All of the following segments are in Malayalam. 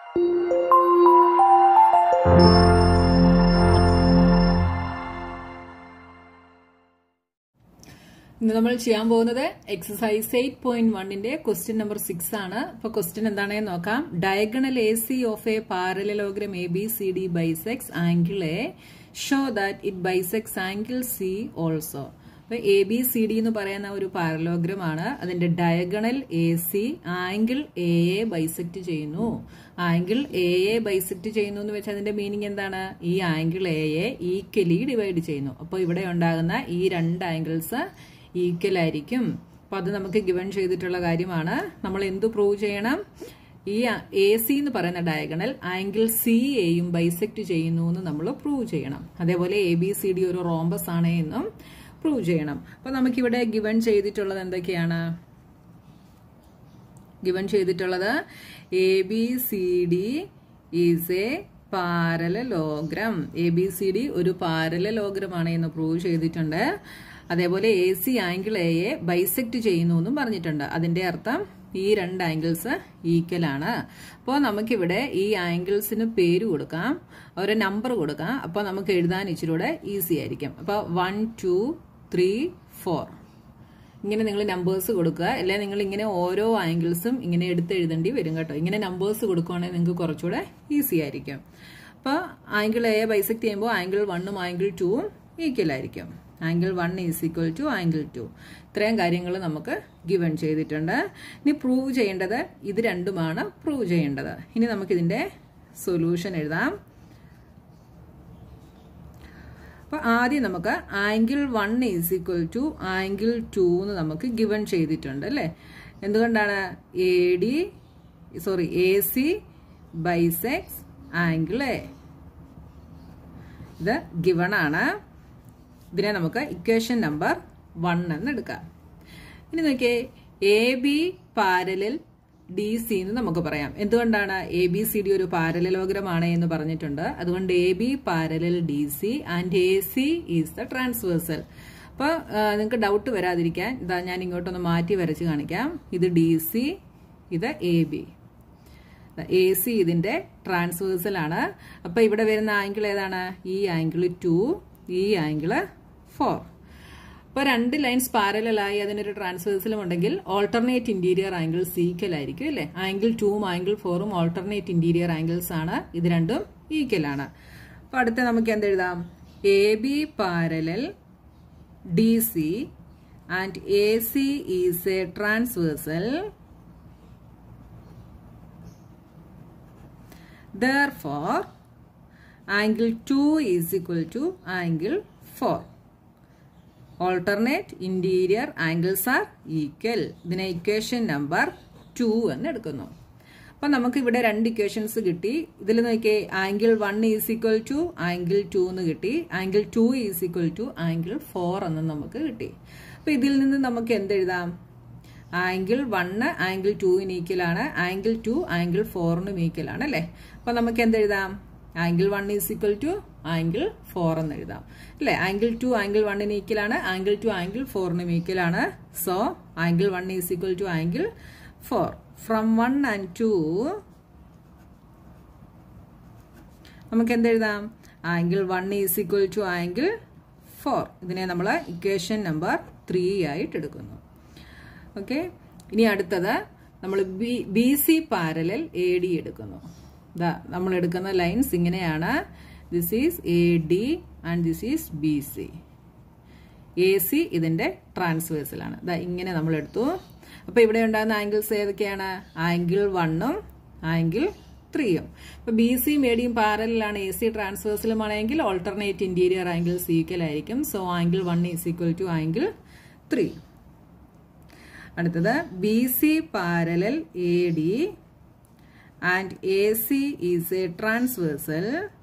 ഇന്ന് നമ്മൾ ചെയ്യാൻ പോകുന്നത് എക്സസൈസ് എയ്റ്റ് പോയിന്റ് വണ്ണിന്റെ ക്വസ്റ്റ്യൻ നമ്പർ സിക്സ് ആണ് അപ്പൊ ക്വസ്റ്റ്യൻ എന്താണെന്ന് നോക്കാം diagonal A C of A parallelogram A B C D bisects angle A show that it bisects angle C also അപ്പൊ എ ബി സി ഡി എന്ന് പറയുന്ന ഒരു പാരലോഗ്രം ആണ് അതിന്റെ diagonal A C angle A A bisect ചെയ്യുന്നു ആംഗിൾ എ എ ബൈസെക്ട് ചെയ്യുന്നു എന്ന് വെച്ചാൽ അതിന്റെ മീനിങ് എന്താണ് ഈ angle A A equally divide ചെയ്യുന്നു അപ്പോൾ ഇവിടെ ഉണ്ടാകുന്ന ഈ രണ്ട് ആംഗിൾസ് ഈക്വൽ ആയിരിക്കും അപ്പൊ അത് നമുക്ക് ഗിവൺ ചെയ്തിട്ടുള്ള കാര്യമാണ് നമ്മൾ എന്ത് പ്രൂവ് ചെയ്യണം ഈ എ സി എന്ന് പറയുന്ന ഡയഗണൽ ആംഗിൾ സി എയും ബൈസെക്ട് ചെയ്യുന്നു എന്ന് നമ്മൾ പ്രൂവ് ചെയ്യണം അതേപോലെ എ ബി സി ഡി ഒരു റോംബസ് ആണ് എന്നും പ്രൂവ് ചെയ്യണം അപ്പൊ നമുക്കിവിടെ ഗിവൺ ചെയ്തിട്ടുള്ളത് എന്തൊക്കെയാണ് ഗിവൺ ചെയ്തിട്ടുള്ളത് A B C D is a parallelogram A B C D ഒരു പാരലോഗ്രമാണ് എന്ന് പ്രൂവ് ചെയ്തിട്ടുണ്ട് അതേപോലെ A C angle A A bisect ചെയ്യുന്നു എന്നും പറഞ്ഞിട്ടുണ്ട് അതിന്റെ അർത്ഥം ഈ രണ്ട് ആംഗിൾസ് ഈക്വൽ ആണ് അപ്പോൾ നമുക്കിവിടെ ഈ ആംഗിൾസിന് പേര് കൊടുക്കാം ഒരു നമ്പർ കൊടുക്കാം അപ്പോൾ നമുക്ക് എഴുതാൻ ഇച്ചിരൂടെ ഈസി ആയിരിക്കും അപ്പോൾ വൺ ടു ത്രീ ഫോർ ഇങ്ങനെ നിങ്ങൾ നമ്പേഴ്സ് കൊടുക്കുക അല്ലെ നിങ്ങൾ ഇങ്ങനെ ഓരോ ആംഗിൾസും ഇങ്ങനെ എടുത്ത് എഴുതേണ്ടി വരും കേട്ടോ ഇങ്ങനെ നമ്പേഴ്സ് കൊടുക്കുവാണെങ്കിൽ നിങ്ങൾക്ക് കുറച്ചുകൂടെ ഈസി ആയിരിക്കും അപ്പോൾ ആംഗിൾ എ ബൈസെക്ട് ചെയ്യുമ്പോൾ ആംഗിൾ വണ്ണും ആംഗിൾ ടൂവും ഈക്വൽ ആയിരിക്കും angle one is equal to angle two ഇത്രയും കാര്യങ്ങൾ നമുക്ക് ഗിവൺ ചെയ്തിട്ടുണ്ട് ഇനി പ്രൂവ് ചെയ്യേണ്ടത് ഇത് രണ്ടുമാണ് പ്രൂവ് ചെയ്യേണ്ടത് ഇനി നമുക്കിതിൻ്റെ സൊല്യൂഷൻ എഴുതാം അപ്പോൾ ആദ്യം നമുക്ക് angle one is equal to angle two എന്ന് നമുക്ക് ഗിവൺ ചെയ്തിട്ടുണ്ട് അല്ലേ എന്തുകൊണ്ടാണ് A D sorry A C bisects angle A ഇത് ഗിവൺ ആണ് ഇതിനെ നമുക്ക് ഇക്വേഷൻ നമ്പർ വൺ എന്ന് എടുക്കാം ഇനി നോക്കിയേ A B parallel D C എന്ന് നമുക്ക് പറയാം എന്തുകൊണ്ടാണ് എ ബി സി ഡി ഒരു പാരലലോഗ്രമാണ് എന്ന് പറഞ്ഞിട്ടുണ്ട് അതുകൊണ്ട് A B parallel D C and A C is the transversal അപ്പോൾ നിങ്ങൾക്ക് ഡൗട്ട് വരാതിരിക്കാൻ ഇതാ ഞാൻ ഇങ്ങോട്ടൊന്ന് മാറ്റി വരച്ച് കാണിക്കാം ഇത് ഡി സി ഇത് എ ബി എ സി ഇതിന്റെ ട്രാൻസ്വേഴ്സൽ ആണ് അപ്പൊ ഇവിടെ വരുന്ന ആംഗിൾ ഏതാണ് ഈ ആംഗിൾ ടു ഈ ആംഗിള് ഫോർ അപ്പോൾ രണ്ട് ലൈൻസ് പാരലായി അതിനൊരു ട്രാൻസ്വേഴ്സലും ഉണ്ടെങ്കിൽ ഓൾട്ടർനേറ്റ് ഇന്റീരിയർ ആംഗിൾ സീക്വൽ ആയിരിക്കും അല്ലേ ആംഗിൾ ടൂവും ആംഗിൾ ഫോറും ഓൾട്ടർനേറ്റ് ഇന്റീരിയർ ആംഗിൾസ് ആണ് ഇത് രണ്ടും ഈക്വൽ ആണ് അപ്പോൾ അടുത്ത നമുക്ക് എന്തെഴുതാം A B parallel D C and A C is a transversal therefore angle 2 is equal to angle 4 alternate interior angles are equal ഇതിനെ ഇക്വേഷൻ നമ്പർ ടു എന്ന് എടുക്കുന്നു അപ്പം നമുക്ക് ഇവിടെ രണ്ട് ഇക്വേഷൻസ് കിട്ടി ഇതിൽ നോക്കിയേ angle one is equal to angle two എന്ന് കിട്ടി angle two is equal to angle four എന്ന് നമുക്ക് കിട്ടി അപ്പം ഇതിൽ നിന്ന് നമുക്ക് എന്തെഴുതാം ആംഗിൾ വണ്ണ് ആംഗിൾ ടുവിന് ഈക്വൽ ആണ് ആംഗിൾ ടു ആംഗിൾ ഫോറിനും ഈക്വൽ ആണ് അല്ലേ അപ്പൊ നമുക്ക് എന്തെഴുതാം angle one is equal to angle four എന്ന് എഴുതാം അല്ലേ ആംഗിൾ ടു ആംഗിൾ വണ്ണിന് ഈക്വൽ ആണ് ആംഗിൾ ടു ആംഗിൾ ഫോറിനും ഈക്വൽ ആണ് so angle one is equal to angle four from one and two നമുക്ക് എന്തെഴുതാം angle one is equal to angle four ഇതിനെ നമ്മൾ ഇക്വേഷൻ നമ്പർ ത്രീ ആയിട്ട് എടുക്കുന്നു ഓക്കെ ഇനി അടുത്തത് നമ്മൾ B B C parallel A D എടുക്കുന്നു ഇതാ നമ്മൾ എടുക്കുന്ന ലൈൻസ് ഇങ്ങനെയാണ് this is A D and this is B C A C ഇതിന്റെ ട്രാൻസ്വേഴ്സിലാണ് ഇതാ ഇങ്ങനെ നമ്മൾ എടുത്തു അപ്പൊ ഇവിടെ ഉണ്ടാകുന്ന ആംഗിൾസ് ഏതൊക്കെയാണ് ആംഗിൾ വണ്ണും ആംഗിൾ ത്രീയും ഇപ്പൊ ബി സി മേഡിയും പാരലാണ് എ സി ട്രാൻസ്വേഴ്സിലും ആണെങ്കിൽ ഓൾട്ടർനേറ്റ് ഇന്റീരിയർ ആംഗിൾ ഈക്വൽ ആയിരിക്കും so angle one is equal to angle three അടുത്തത് B C parallel A D and A C is a transversal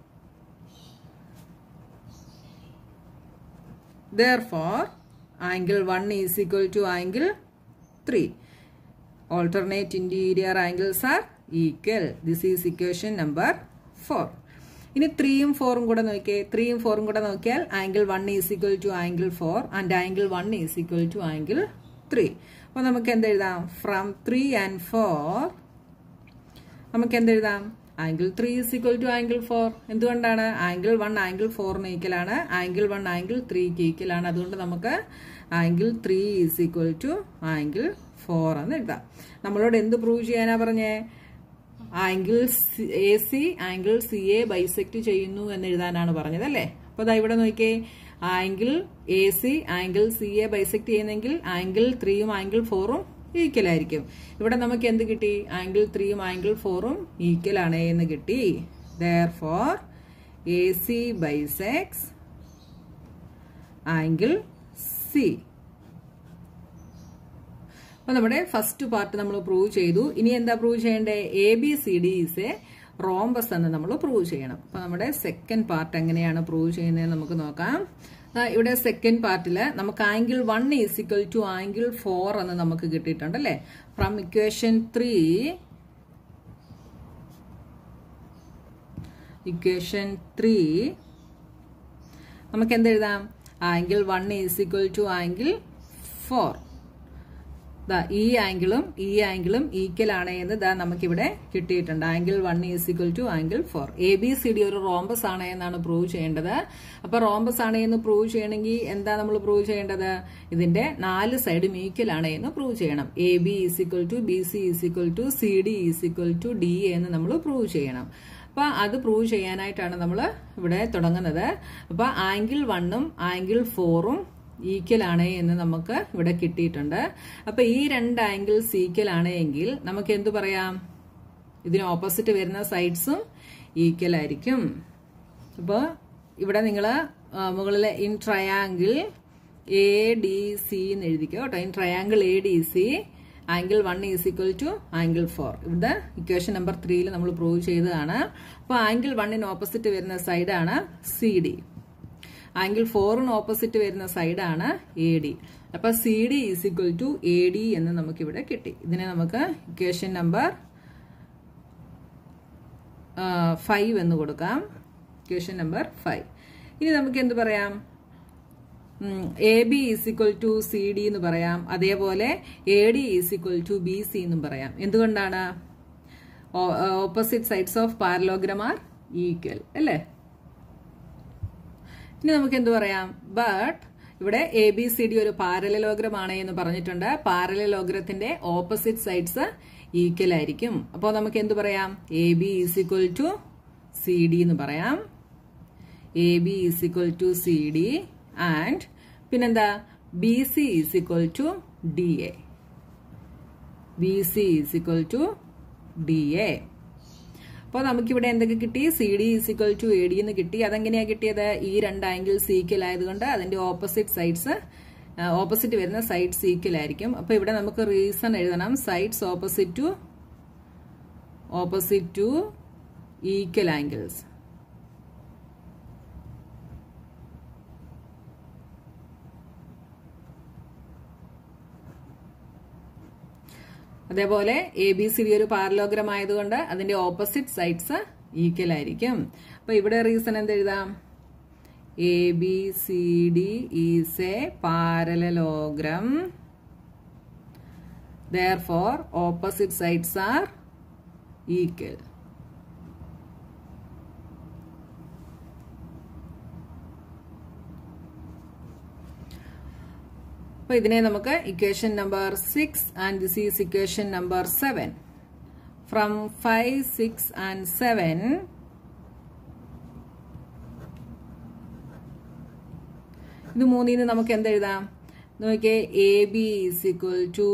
therefore angle 1 is equal to angle 3 alternate interior angles are equal this is equation number 4 ഇനി ത്രീയും ഫോറും കൂടെ നോക്കിയേ ത്രീയും ഫോറും കൂടെ നോക്കിയാൽ angle one is equal to angle four and angle one is equal to angle three അപ്പോൾ നമുക്ക് എന്തെഴുതാം ഫ്രം ത്രീ ആൻഡ് ഫോർ നമുക്ക് എന്തെഴുതാം angle three is equal to angle four എന്തുകൊണ്ടാണ് ആംഗിൾ വൺ ആംഗിൾ ഫോറിന് ഈക്വലാണ് ആംഗിൾ വൺ ആംഗിൾ ത്രീക്ക് ഈക്വലാണ് അതുകൊണ്ട് നമുക്ക് angle three is equal to angle four എന്ന് എഴുതാം നമ്മളോട് എന്ത് പ്രൂവ് ചെയ്യാനാ പറഞ്ഞേ angle A C angle C A bisect ചെയ്യുന്നു എന്ന് എഴുതാനാണ് പറഞ്ഞത് അല്ലേ അപ്പൊ ദാ ഇവിടെ നോക്കിയേ angle A C angle C A bisect ചെയ്യുന്നെങ്കിൽ ആംഗിൾ ത്രീയും ആംഗിൾ ഫോറും ഈക്വൽ ആയിരിക്കും ഇവിടെ നമുക്ക് എന്ത് കിട്ടി ആംഗിൾ ത്രീയും ആംഗിൾ ഫോറും ഈക്വൽ ആണ് എന്ന് കിട്ടി therefore A C bisects angle C അപ്പൊ നമ്മുടെ ഫസ്റ്റ് പാർട്ട് നമ്മൾ പ്രൂവ് ചെയ്തു ഇനി എന്താ പ്രൂവ് ചെയ്യേണ്ടത് A B C D is a rhombus എന്ന് നമ്മൾ പ്രൂവ് ചെയ്യണം അപ്പൊ നമ്മുടെ സെക്കൻഡ് പാർട്ട് എങ്ങനെയാണ് പ്രൂവ് ചെയ്യുന്നത് നമുക്ക് നോക്കാം ആ, ഇവിടെ സെക്കൻഡ് പാർട്ടിൽ നമുക്ക് angle one is equal to angle four എന്ന് നമുക്ക് കിട്ടിയിട്ടുണ്ട് അല്ലേ from equation three equation three നമുക്ക് എന്തെഴുതാം angle one is equal to angle four ദാ ഈ ആംഗിളും ഈ ആംഗിളും ഈക്വൽ ആണ് എന്ന് ദാ നമുക്കിവിടെ കിട്ടിയിട്ടുണ്ട് angle one is equal to angle four A B C D ഒരു റോംബസ് ആണ് എന്നാണ് പ്രൂവ് ചെയ്യേണ്ടത് അപ്പൊ റോംബസ് ആണ് എന്ന് പ്രൂവ് ചെയ്യണമെങ്കിൽ എന്താ നമ്മൾ പ്രൂവ് ചെയ്യേണ്ടത് ഇതിന്റെ നാല് സൈഡും ഈക്വൽ ആണ് എന്ന് പ്രൂവ് ചെയ്യണം A B is equal to B C is equal to C D is equal to D എന്ന് നമ്മൾ പ്രൂവ് ചെയ്യണം അപ്പൊ അത് പ്രൂവ് ചെയ്യാനായിട്ടാണ് നമ്മൾ ഇവിടെ തുടങ്ങുന്നത് അപ്പൊ ആംഗിൾ വണ്ണും ആംഗിൾ ഫോറും ഈക്വൽ ആണ് എന്ന് നമുക്ക് ഇവിടെ കിട്ടിയിട്ടുണ്ട് അപ്പൊ ഈ രണ്ട് ആംഗിൾസ് ഈക്വൽ ആണ് എങ്കിൽ നമുക്ക് എന്തു പറയാം ഇതിന് ഓപ്പോസിറ്റ് വരുന്ന സൈഡ്സും ഈക്വൽ ആയിരിക്കും അപ്പോൾ ഇവിടെ നിങ്ങൾ മുകളിലെ in triangle A D C എന്ന് എഴുതിക്കോ കേട്ടോ in triangle A D C angle one is equal to angle four ഇവിടെ ഇക്വേഷൻ നമ്പർ ത്രീയിൽ നമ്മൾ പ്രൂവ് ചെയ്തതാണ് അപ്പോൾ ആംഗിൾ വണ്ണിന് ഓപ്പോസിറ്റ് വരുന്ന സൈഡാണ് സി ഡി ആംഗിൾ ഫോറിന് ഓപ്പോസിറ്റ് വരുന്ന സൈഡാണ് എ ഡി അപ്പൊ C D is equal to A D എന്ന് നമുക്കിവിടെ കിട്ടി ഇതിനെ നമുക്ക് ഇക്വേഷൻ നമ്പർ ഫൈവ് എന്ന് കൊടുക്കാം ഇക്വേഷൻ നമ്പർ ഫൈവ് ഇനി നമുക്ക് എന്ത് പറയാം A B is equal to C D എന്ന് പറയാം അതേപോലെ A D is equal to B C എന്നും പറയാം എന്തുകൊണ്ടാണ് opposite sides of parallelogram are equal അല്ലേ ഇനി നമുക്ക് എന്ത് പറയാം ബട്ട് ഇവിടെ എ ബി സി ഡി ഒരു പാരലലോഗ്രം ആണ് എന്ന് പറഞ്ഞിട്ടുണ്ട് പാരലലോഗ്രത്തിന്റെ ഓപ്പോസിറ്റ് സൈഡ്സ് ഈക്വൽ ആയിരിക്കും അപ്പോൾ നമുക്ക് എന്ത് പറയാം A B is equal to C D എന്ന് പറയാം A B is equal to C D and പിന്നെന്താ B C is equal to D A B C is equal to D A അപ്പോൾ നമുക്കിവിടെ എന്തൊക്കെ കിട്ടി C D is equal to A D എന്ന് കിട്ടി അതെങ്ങനെയാ കിട്ടിയത് ഈ രണ്ട് ആംഗിൾ സീക്വൽ ആയതുകൊണ്ട് അതിന്റെ ഓപ്പോസിറ്റ് സൈഡ്സ് ഓപ്പോസിറ്റ് വരുന്ന സൈഡ്സ് ഈക്വൽ ആയിരിക്കും അപ്പൊ ഇവിടെ നമുക്ക് റീസൺ എഴുതണം sides opposite to opposite to equal angles അതേപോലെ എ ബി സി ഡി ഒരു പാരലോഗ്രാം ആയതുകൊണ്ട് അതിന്റെ ഓപ്പോസിറ്റ് സൈഡ്സ് ഈക്വൽ ആയിരിക്കും അപ്പൊ ഇവിടെ റീസൺ എന്ത് എഴുതാം A B C D is a parallelogram therefore opposite sides are equal അപ്പൊ ഇതിനെ നമുക്ക് equation number six and this is equation number seven from five six and seven ഇത് മൂന്നിന് നമുക്ക് എന്തെഴുതാം നോക്കിയേ A B is equal to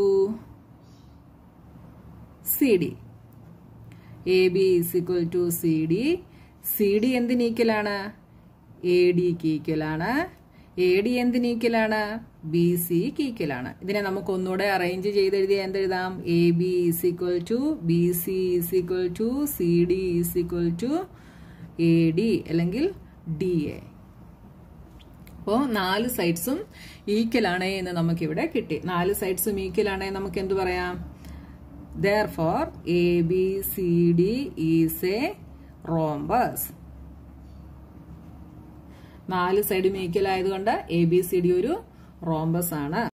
C D A B is equal to C D C D എന്തിന് ഈക്വലാണ് എ ഡിക്ക് ഈക്വലാണ് എ ഡി എന്തിന് ഈക്വലാണ് ബി സിക്ക് ഈക്വലാണ് ഇതിനെ നമുക്ക് ഒന്നുകൂടെ അറേഞ്ച് ചെയ്തെഴുതിയ എന്തെഴുതാം A B is equal to B C is equal to C D is equal to A D അല്ലെങ്കിൽ ഡി എ അപ്പോൾ നാല് സൈഡ്സും ഈക്വൽ ആണ് എന്ന് നമുക്കിവിടെ കിട്ടി നാല് സൈഡ്സും ഈക്വൽ ആണ് നമുക്ക് എന്ത് പറയാം therefore A B C D is a rhombus നാല് സൈഡും ഈക്വൽ ആയതുകൊണ്ട് എ ബി സി ഡി ഒരു റോംബസ് ആണ്